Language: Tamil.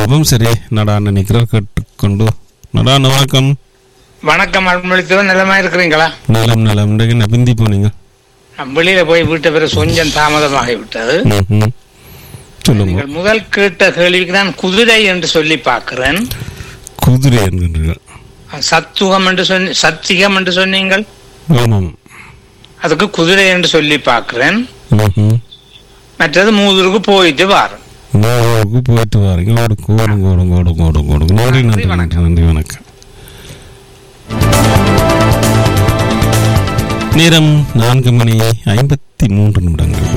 பார்ப்போம் சரி நடா நினைக்கிறோம் கேட்டுக்கொண்டு நடா வணக்கம் வணக்கம் அன்பளித்தவன் நிலமா இருக்கிறீங்களா நலம் நலம் இன்றைக்கு என்ன பிந்தி போனீங்க நான் வெளியில போய் விட்ட பிறகு கொஞ்சம் தாமதமாகி விட்டது ம்ஹும். சொல்லுங்க நீங்கள் முதல் கேட்ட கேள்விக்கு நான் குதிரை என்று சொல்லி பார்க்கிறேன் குதிரை என்கின்றீர்கள் சத்துகம் என்று சொன்னி சத்தியம் என்று சொன்னீங்கள் ஆமாம் அதுக்கு குதிரை என்று சொல்லி பார்க்கிறேன் ம்ஹும். மற்றது மூதூருக்கு போயிட்டு வாரேன் மூணுக்கு போயிட்டு வாரீங்க ஓடுங்க ஓடுங்க ஓடுங்க ஓடுங்க ஓடுங்க ஓடுங்க நன்றி நன்றி நன்றி நன்றி வணக்கம் நேரம் நான்கு மணி ஐம்பத்தி மூன்று நிமிடங்கள்